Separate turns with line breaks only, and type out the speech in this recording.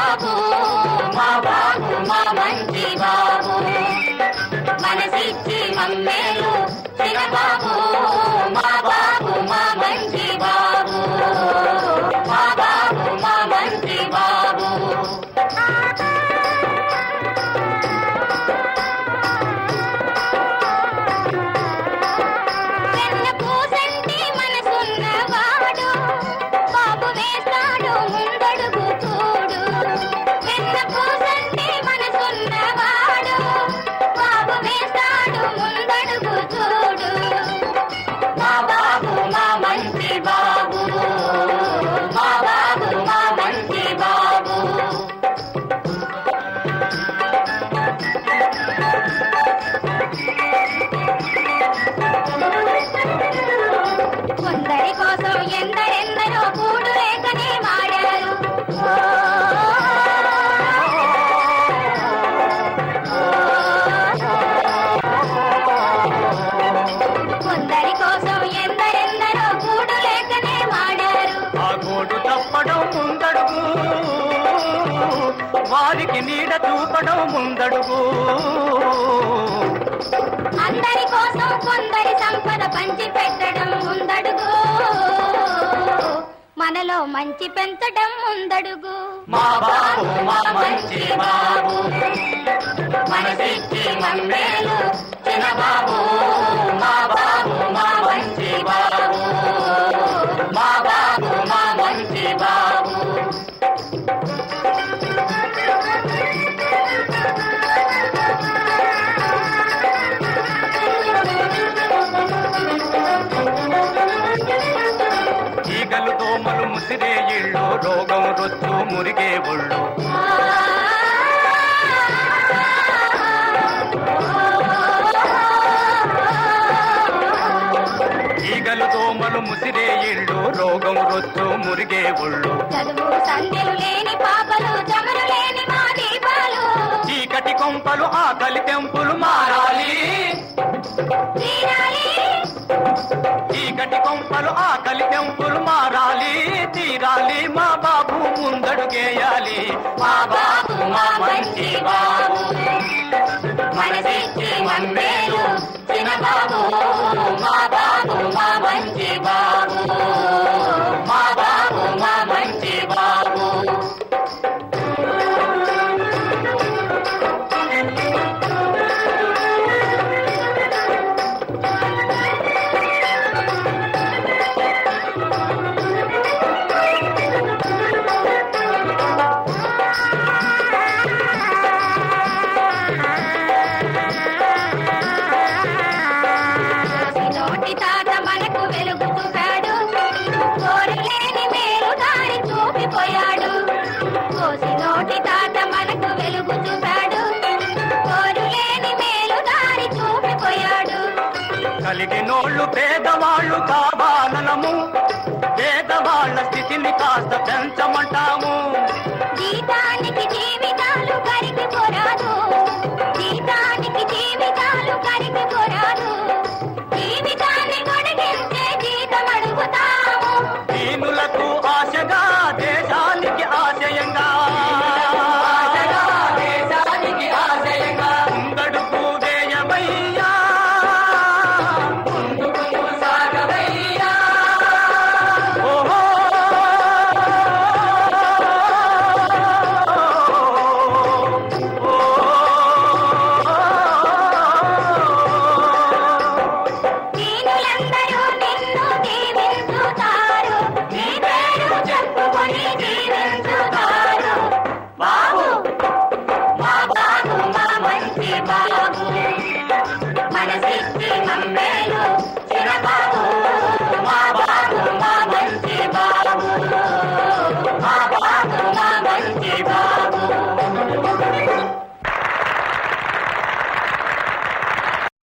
బాబు మా బాబు మా మంచి బాబు మనసిచ్చి మమ్మేలు చిన్న బాబు మా బాబు మా మంచి బాబు మా బాబు మా మంచి బాబు వెన్న పూసంటి మనసున్నవాడు బాబు వేస్తాడు ముందడుగు చూడు వెన్న పూసంటి మనసున్నవాడు బాబు వేస్తాడు ముందడుగు చూడు మా బాబు మా మంచి బాబు మా బాబు మా మంచి బాబు కొందరి కోసం ఎందరెందరో కూడు లేకనే మాడారు కొందరి కోసం ఎందరెందరో కూడు లేకనే మాడారు
ఆ గోడు తప్పడం ముందడుగు వారికి నీడ చూపడం ముందడుగు
అందరి కోసం కొందరి సంపద పంచి పెట్టడం ముందడుగు మనలో మంచి పెంచడం ముందడుగు
మా బాబు మా మంచి బాబు మనసిచ్చి మమ్మేలు చిన్న బాబు మా బాబు మా మంచి బాబు మా బాబు మా మంచి బాబు ఈగలు దోమలు ముసిరే ఇళ్ళు రోగం రొచ్చు మురిగే ఒళ్ళు ఈగలు దోమలు ముసిరే ఇళ్ళు రోగం రొచ్చు మురిగే ఒళ్ళు
చదువు సంధ్యలు లేని పాపలు చమరు లేని మా దీపాలు
చీకటి కొంపలు ఆకలి తెంపులు మారాలి
తీరాలి
చీకటి కొంపలు ఆకలి తెంపులు మారాలి తీరాలి మా బాబు ముందడుగేయాలి మా బాబు మా మంచి బాబు మనసిచ్చి మమ్మేలు చిన్న బాబు మా బాబు మా మంచి బాబు మా బాబు మా మంచి బాబు
నోటి తాత మనకు వెలుగు చూపాడు కోరి లేని మేలు దారి చూపిపోయాడు కోసి నోటి తాత మనకు వెలుగు చూపాడు కోరి లేని మేలు దారి చూపిపోయాడు
కలిగినోళ్ళు పేదవాళ్ళు కావాలనము పేదవాళ్ళ స్థితిని కాస్త పెంచమంటాము
జీతానికి జీవితాలు కరిగి పోరాదు జీతానికి జీవితాలు కరిగి పోరాదు జీవితాన్ని కొడిగించే జీతం అడుగుతాము
దీనులకు ఆశగా దేశానికి ఆశయంగా దేశానికి ఆశయంగా ముందడుగు వేయమయ్యా ముందుకు సాగవయ్యా ఓహో
దీనులందరూ నిన్ను దీవించుతారు నీ పేరు చెప్పుకొని జీవించుతారు
బాబు
మా బాబు మా మంచి బాబు మనసిచ్చి మమ్మేలు